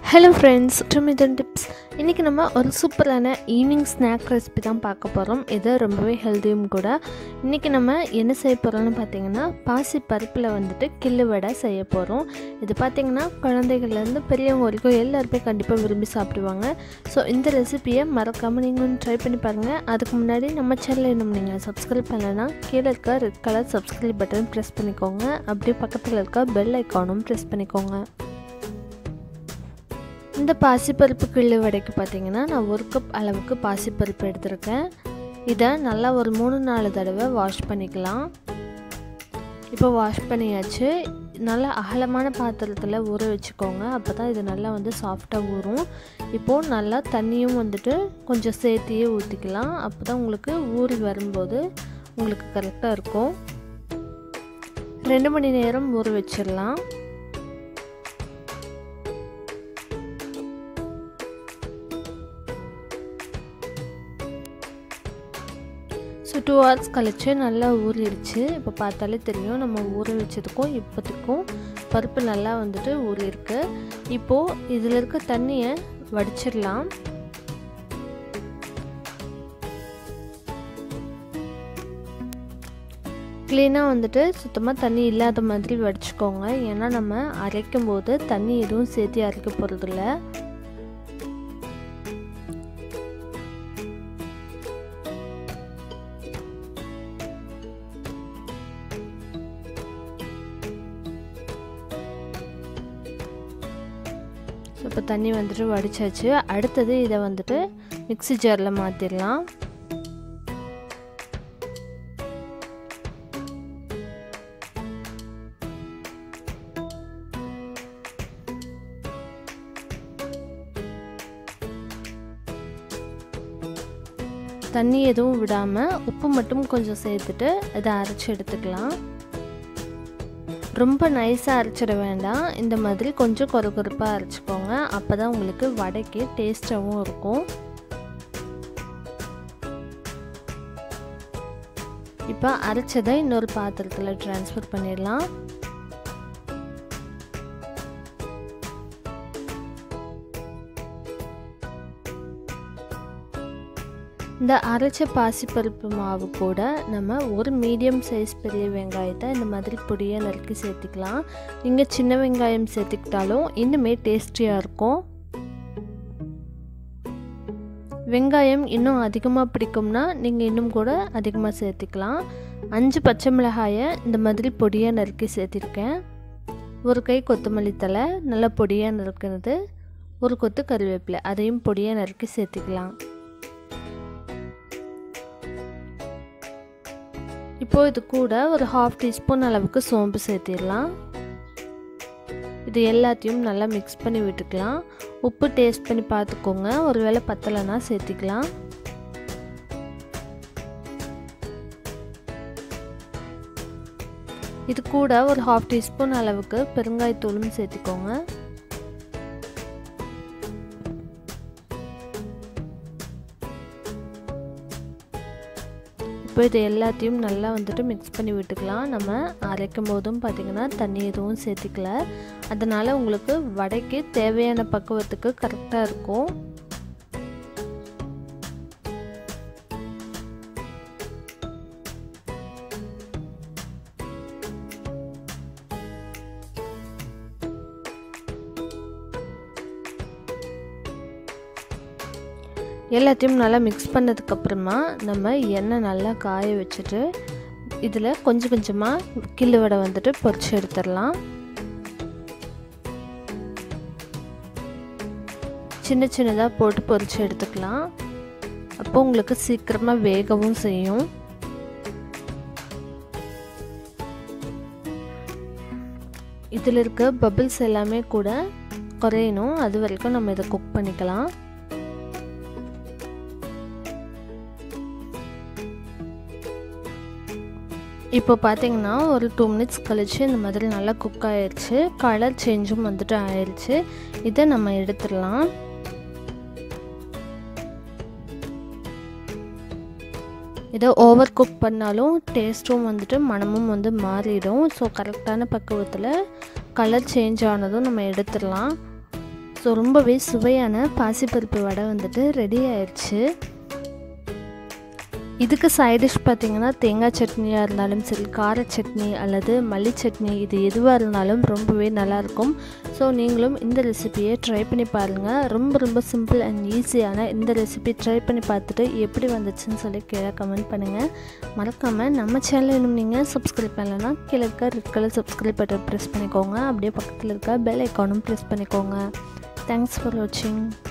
hello friends ட்ரிமிதன் tips இன்றைக்கி நம்ம ஒரு சூப்பரான ஈவினிங் ஸ்நாக் ரெசிபி தான் பார்க்க போகிறோம் இது ரொம்பவே ஹெல்த்தியும் கூட இன்றைக்கி நம்ம என்ன செய்ய போகிறோம்னு பார்த்தீங்கன்னா பாசி பருப்பில் வந்துட்டு கிள்ளு வடை செய்ய போகிறோம் இது பார்த்திங்கன்னா குழந்தைகள்லேருந்து பெரியவங்க வரைக்கும் எல்லாருமே கண்டிப்பாக விரும்பி சாப்பிடுவாங்க ஸோ இந்த ரெசிபியை மறக்காமல் நீங்களும் ட்ரை பண்ணி பாருங்கள் அதுக்கு முன்னாடி நம்ம சேனலை இன்னும் நீங்கள் சப்ஸ்கிரைப் பண்ணலைன்னா கீழே இருக்க red colour subscribe button press பண்ணிக்கோங்க அப்படியே பக்கத்தில் இருக்க பெல் ஐக்கானும் ப்ரெஸ் பண்ணிக்கோங்க இந்த பாசிப்பருப்பு கிள்ளு வடைக்கு பார்த்தீங்கன்னா நான் ஒரு கப் அளவுக்கு பாசிப்பருப்பு எடுத்திருக்கேன் இதை நல்லா ஒரு மூணு நாலு தடவை வாஷ் பண்ணிக்கலாம் இப்போ வாஷ் பண்ணியாச்சு நல்லா அகலமான பாத்திரத்தில் ஊற வச்சுக்கோங்க அப்போ தான் இது நல்லா வந்து சாஃப்டாக ஊறும் இப்போது நல்லா தண்ணியும் வந்துட்டு கொஞ்சம் சேர்த்தியே ஊற்றிக்கலாம் அப்போ தான் உங்களுக்கு ஊறி வரும்போது உங்களுக்கு கரெக்டாக இருக்கும் ரெண்டு மணி நேரம் ஊற வச்சிடலாம் ஸோ டூ ஹவர்ஸ் கழித்து நல்லா ஊறிடுச்சு இப்போ பார்த்தாலே தெரியும் நம்ம ஊற வச்சதுக்கும் இப்போத்துக்கும் பருப்பு நல்லா வந்துட்டு ஊறியிருக்கு இப்போது இதில் இருக்க தண்ணியை வடிச்சிடலாம் க்ளீனாக வந்துட்டு சுத்தமாக தண்ணி இல்லாத மாதிரி வடிச்சுக்கோங்க ஏன்னா நம்ம அரைக்கும் போது தண்ணி எதுவும் சேர்த்து அரைக்க போகிறதில்ல ஸோ இப்போ தண்ணி வந்துட்டு வடிச்சாச்சு அடுத்தது இதை வந்துட்டு மிக்சி ஜாரில் மாற்றிடலாம் தண்ணி எதுவும் விடாமல் உப்பு மட்டும் கொஞ்சம் சேர்த்துட்டு இதை அரைச்சி எடுத்துக்கலாம் ரொம்ப நைஸாக அரைச்சிட வேண்டாம் இந்த மாதிரி கொஞ்சம் கொர கொரப்பாக அரைச்சிக்கோங்க அப்போ தான் உங்களுக்கு வடைக்கு டேஸ்ட்டாகவும் இருக்கும் இப்போ அரைச்சதை இன்னொரு பாத்திரத்தில் ட்ரான்ஸ்ஃபர் பண்ணிடலாம் இந்த அரைச்ச பாசிப்பருப்பு மாவு கூட நம்ம ஒரு மீடியம் சைஸ் பெரிய வெங்காயத்தை இந்த மாதிரி பொடியாக நறுக்கி சேர்த்துக்கலாம் நீங்கள் சின்ன வெங்காயம் சேர்த்துக்கிட்டாலும் இன்னுமே டேஸ்டியாக இருக்கும் வெங்காயம் இன்னும் அதிகமாக பிடிக்கும்னா நீங்கள் இன்னும் கூட அதிகமாக சேர்த்துக்கலாம் அஞ்சு பச்சை மிளகாயை இந்த மாதிரி பொடியாக நறுக்கி சேர்த்திருக்கேன் ஒரு கை கொத்தமல்லி தலை நல்லா பொடியாக நறுக்கிறது ஒரு கொத்து கருவேப்பிலை அதையும் பொடியாக நறுக்கி சேர்த்துக்கலாம் இப்போது இது கூட ஒரு ஹாஃப் டீஸ்பூன் அளவுக்கு சோம்பு சேர்த்திடலாம் இது எல்லாத்தையும் நல்லா மிக்ஸ் பண்ணி விட்டுக்கலாம் உப்பு டேஸ்ட் பண்ணி பார்த்துக்கோங்க ஒருவேளை பத்தலைன்னா சேர்த்திக்கலாம் இது கூட ஒரு ஹாஃப் டீஸ்பூன் அளவுக்கு பெருங்காயத்தூளும் சேர்த்துக்கோங்க இப்போ இது எல்லாத்தையும் நல்லா வந்துட்டு மிக்ஸ் பண்ணி விட்டுக்கலாம் நம்ம அரைக்கும் போதும் பார்த்திங்கன்னா தண்ணி எதுவும் சேர்த்திக்கல அதனால் உங்களுக்கு வடைக்கு தேவையான பக்குவத்துக்கு கரெக்டாக இருக்கும் எல்லாத்தையும் நல்லா மிக்ஸ் பண்ணதுக்கப்புறமா நம்ம எண்ணெய் நல்லா காய வச்சுட்டு இதில் கொஞ்சம் கொஞ்சமாக கில்லு வடை வந்துட்டு பொரிச்சு எடுத்துடலாம் சின்ன சின்னதாக போட்டு பொரிச்சு எடுத்துக்கலாம் அப்போ உங்களுக்கு சீக்கிரமாக வேகவும் செய்யும் இதில் இருக்க பபிள்ஸ் எல்லாமே கூட குறையணும் அது வரைக்கும் நம்ம இதை குக் பண்ணிக்கலாம் இப்போ பார்த்தீங்கன்னா ஒரு டூ மினிட்ஸ் கழித்து இந்த மாதிரி நல்லா குக் ஆயிடுச்சு கலர் சேஞ்சும் வந்துட்டு ஆயிடுச்சு இதை நம்ம எடுத்துடலாம் இதை ஓவர் குக் பண்ணாலும் டேஸ்ட்டும் வந்துட்டு மனமும் வந்து மாறிடும் ஸோ கரெக்டான பக்குவத்தில் கலர் சேஞ்ச் ஆனதும் நம்ம எடுத்துடலாம் ஸோ ரொம்பவே சுவையான பாசிப்பருப்பு வடை வந்துட்டு ரெடி ஆயிடுச்சு இதுக்கு சைட் டிஷ் பார்த்திங்கன்னா தேங்காய் சட்னியாக இருந்தாலும் சரி கார சட்னி அல்லது மல்லி சட்னி இது எதுவாக இருந்தாலும் ரொம்பவே நல்லாயிருக்கும் ஸோ நீங்களும் இந்த ரெசிபியை ட்ரை பண்ணி பாருங்கள் ரொம்ப ரொம்ப சிம்பிள் அண்ட் ஈஸியான இந்த ரெசிபி ட்ரை பண்ணி பார்த்துட்டு எப்படி வந்துச்சுன்னு சொல்லி கீழே கமெண்ட் பண்ணுங்கள் மறக்காமல் நம்ம சேனல் இன்னும் நீங்கள் சப்ஸ்கிரைப் பண்ணலைன்னா கீழே இருக்க red colour subscribe button press பண்ணிக்கோங்க அப்படியே பக்கத்தில் இருக்க பெல் ஐக்கானும் ப்ரெஸ் பண்ணிக்கோங்க தேங்க்ஸ் ஃபார் வாட்சிங்